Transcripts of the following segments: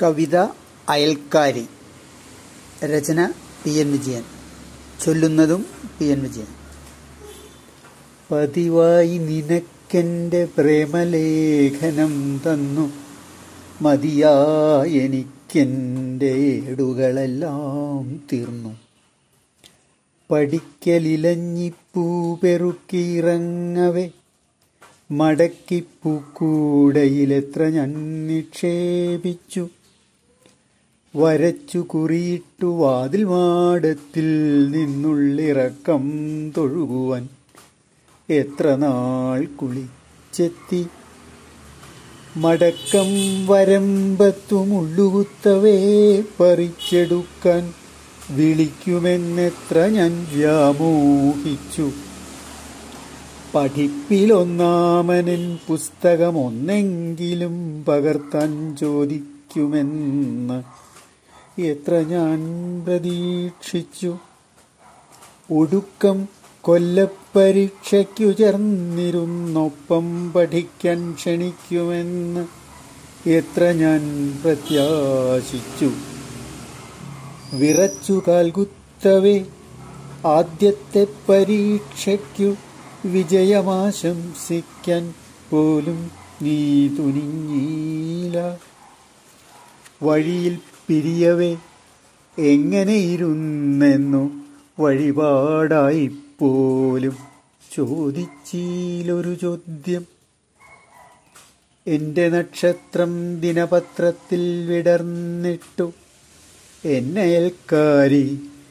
കവിത അയൽക്കാരി രചന P N Vijayan ചൊല്ലുന്നതും പി എൻ വിജയൻ പതിവായി നിനക്കെൻ്റെ പ്രേമലേഖനം തന്നു മതിയായെനിക്കെൻ്റെ ഏടുകളെല്ലാം തീർന്നു പഠിക്കലിലഞ്ഞിപ്പൂ പെറുക്കിയിറങ്ങവേ മടക്കിപ്പൂക്കൂടയിലെത്ര ഞാൻ നിക്ഷേപിച്ചു വരച്ചു കുറിയിട്ടു വാതിൽ മാടത്തിൽ നിന്നുള്ളിറക്കം തൊഴുകുവാൻ എത്ര നാൾ കുളിച്ചെത്തി മടക്കം വരമ്പത്തു മുള്ളുകുത്തവേ പറിച്ചെടുക്കാൻ വിളിക്കുമെന്നെത്ര ഞാൻ വ്യാമോഹിച്ചു പഠിപ്പിലൊന്നാമനൻ പുസ്തകമൊന്നെങ്കിലും പകർത്താൻ ചോദിക്കുമെന്ന് എത്ര ഞാൻ പ്രതീക്ഷിച്ചു ഒടുക്കം കൊല്ലപ്പരീക്ഷയ്ക്കു ചേർന്നിരുന്നൊപ്പം പഠിക്കാൻ ക്ഷണിക്കുമെന്ന് എത്ര ഞാൻ പ്രത്യാശിച്ചു വിറച്ചു കാൽകുത്തവേ ആദ്യത്തെ പരീക്ഷയ്ക്കു വിജയമാശംസിക്കാൻ പോലും നീ തുനിഞ്ഞീല വഴിയിൽ പിരിയവേ എങ്ങനെയിരുന്നെന്നു വഴിപാടായി പോലും ചോദിച്ചീലൊരു ചോദ്യം എന്റെ നക്ഷത്രം ദിനപത്രത്തിൽ വിടർന്നിട്ടു എന്നയൽക്കാരി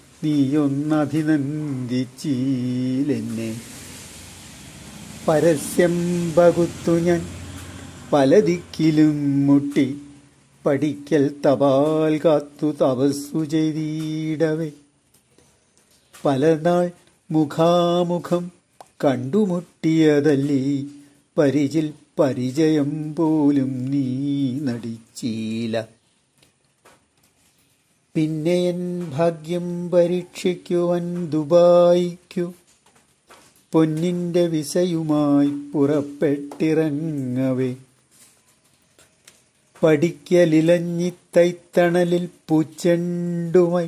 നീയൊന്നഭിനന്ദിച്ചീലെന്നെ പരസ്യം പകുത്തു ഞാൻ പല ദിക്കിലും മുട്ടി പഠിക്കൽ തപാൽ കാത്തു തപസ്സു ചെയ്തിടവേ പലനാൾ മുഖാമുഖം കണ്ടുമുട്ടിയതല്ലീ പരിചിൽ പരിചയം പോലും നീ നടിച്ചീല പിന്നെ എൻ ഭാഗ്യം പരീക്ഷിക്കുവാൻ ദുബായിക്കു പൊന്നിന്റെ വിസയുമായി പുറപ്പെട്ടിറങ്ങവേ പഠിക്കലിലഞ്ഞിത്തൈത്തണലിൽ പൂച്ചെണ്ടുമായി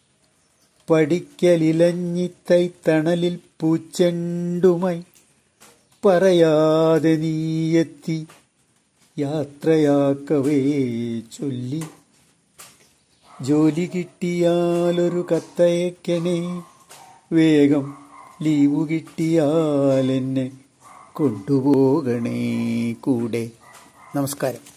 പഠിക്കലിലഞ്ഞിത്തൈത്തണലിൽ പൂച്ചെണ്ടുമായി പറയാതെ നീയെത്തി യാത്രയാക്കവേ ചൊല്ലി ജോലി കിട്ടിയാലൊരു കത്തയക്കണേ വേഗം ലീവ് കിട്ടിയാൽ എന്നെ കൊണ്ടുപോകണേ കൂടെ നമസ്കാരം